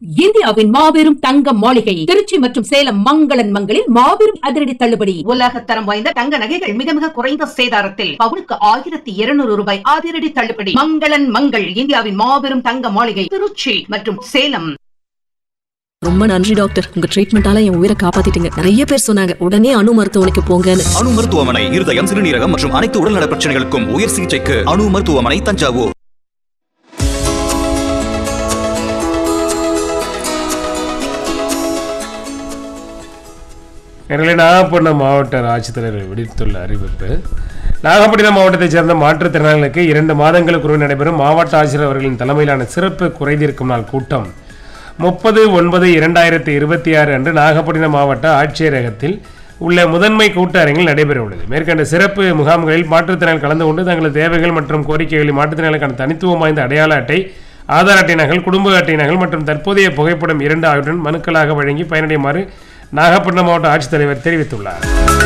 இந்தியாவின் மாபெரும் தங்க மாளிகை திருச்சி மற்றும் சேலம் மங்களன் மங்களில் மாபெரும் அதிரடி தள்ளுபடி உலக தரம் வாய்ந்த தங்க நகைகள் மிக மிக குறைந்த சேதாரத்தில் பவுனுக்கு ஆயிரத்தி இருநூறு ரூபாய் அதிரடி தள்ளுபடி மங்களன் மங்கள் இந்தியாவின் மாபெரும் தங்க மாளிகை திருச்சி மற்றும் சேலம் ரொம்ப நன்றி டாக்டர் உங்க ட்ரீட்மெண்டால என் உயிரை காப்பாத்திட்டீங்க நிறைய பேர் சொன்னாங்க உடனே அணு மருத்துவமனைக்கு போங்கன்னு அணு மருத்துவமனை இருதயம் சிறுநீரகம் மற்றும் அனைத்து உடல்நல பிரச்சனைகளுக்கும் உயர் சிகிச்சைக்கு அணு மருத்துவமனை தஞ்சாவூர் எனவே நாகப்பட்டினம் மாவட்ட ஆட்சித்தலைவர் விடுத்துள்ள அறிவிப்பு நாகப்பட்டினம் மாவட்டத்தைச் சேர்ந்த மாற்றுத்திறனாளிகளுக்கு இரண்டு மாதங்களுக்கு ஒரு நடைபெறும் மாவட்ட ஆட்சியர் அவர்களின் தலைமையிலான சிறப்பு குறைதீர்க்கும் நாள் கூட்டம் முப்பது ஒன்பது இரண்டாயிரத்தி இருபத்தி ஆறு அன்று நாகப்பட்டினம் மாவட்ட ஆட்சியரகத்தில் உள்ள முதன்மை கூட்ட அரங்கில் நடைபெற உள்ளது மேற்கண்ட சிறப்பு முகாம்களில் மாற்றுத்திறனாளி கலந்து கொண்டு தங்களது தேவைகள் மற்றும் கோரிக்கைகளில் மாற்றுத்திறனாளிக்கான தனித்துவம் வாய்ந்த அடையாள அட்டை ஆதார் அட்டை நகல் குடும்ப அட்டை நகல் மற்றும் தற்போதைய புகைப்படம் இரண்டு ஆகியவற்றுடன் மனுக்களாக வழங்கி பயனடையுமாறு நாகப்பட்டினம் மாவட்ட ஆட்சித்தலைவர் தெரிவித்துள்ளார்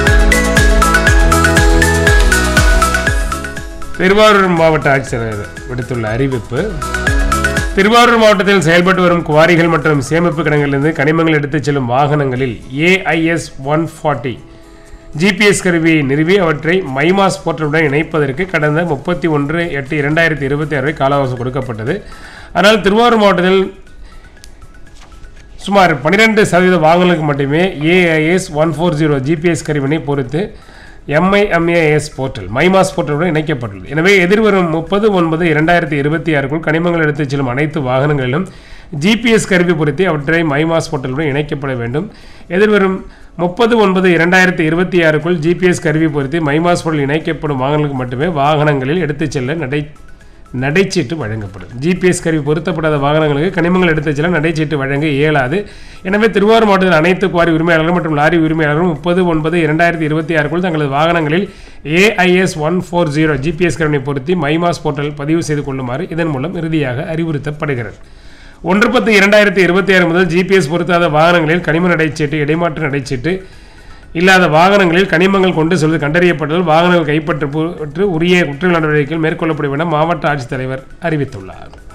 திருவாரூர் மாவட்ட ஆட்சித்தலைவர் விடுத்துள்ள அறிவிப்பு திருவாரூர் மாவட்டத்தில் செயல்பட்டு வரும் குவாரிகள் மற்றும் சேமிப்பு கிடங்கிலிருந்து கனிமங்கள் எடுத்துச் செல்லும் வாகனங்களில் ஏஐஎஸ் ஒன் ஃபார்ட்டி ஜிபிஎஸ் கருவியை நிறுவி அவற்றை மைமாஸ் போர்ட்டலுடன் இணைப்பதற்கு கடந்த முப்பத்தி ஒன்று எட்டு இரண்டாயிரத்தி இருபத்தி ஆறு கால அவகாசம் கொடுக்கப்பட்டது ஆனால் திருவாரூர் மாவட்டத்தில் சுமார் பன்னிரெண்டு சதவீத வாகனங்களுக்கு மட்டுமே AIS one four zero GPS கருவினை பொறுத்து எம்ஐஎம்ஏஎஸ் போர்ட்டல் மைமாஸ் போர்ட்டலுடன் இணைக்கப்பட்டுள்ளது எனவே எதிர்வரும் முப்பது ஒன்பது இரண்டாயிரத்தி இருபத்தி ஆறுக்குள் கனிமங்கள் எடுத்துச் செல்லும் அனைத்து வாகனங்களிலும் ஜிபிஎஸ் கருவி பொருத்தி அவற்றை மைமாஸ் போர்ட்டலுடன் இணைக்கப்பட வேண்டும் எதிர்வரும் முப்பது ஒன்பது இரண்டாயிரத்தி இருபத்தி ஆறுக்குள் ஜிபிஎஸ் கருவி பொருத்தி மைமாஸ் போர்ட்டல் இணைக்கப்படும் வாகனங்களுக்கு மட்டுமே வாகனங்களில் எடுத்துச் செல்ல நடை நடைச்சீட்டு வழங்கப்படும் ஜிபிஎஸ் கருவி பொருத்தப்படாத வாகனங்களுக்கு கனிமங்கள் எடுத்துச் செல்ல நடைச்சீட்டு வழங்க இயலாது எனவே திருவாரூர் மாவட்டத்தில் அனைத்து குவாரி உரிமையாளர்கள் மற்றும் லாரி உரிமையாளர்கள் முப்பது ஒன்பது இரண்டாயிரத்தி இருபத்தி ஆறுக்குள் தங்களது வாகனங்களில் AIS one four zero GPS கருவினை பொருத்தி மைமாஸ் போர்ட்டல் பதிவு செய்து கொள்ளுமாறு இதன் மூலம் இறுதியாக அறிவுறுத்தப்படுகிறது ஒன்று பத்து இரண்டாயிரத்தி இருபத்தி ஆறு முதல் ஜிபிஎஸ் பொருத்தாத வாகனங்களில் கனிம நடைச்சீட்டு இடைமாற்று நடைச்சீட்டு இல்லாத வாகனங்களில் கனிமங்கள் கொண்டு செல்வது கண்டறியப்பட்டதால் வாகனங்கள் கைப்பற்று உரிய குற்ற நடவடிக்கைகள் மேற்கொள்ளப்படும் என மாவட்ட ஆட்சித்தலைவர் அறிவித்துள்ளார்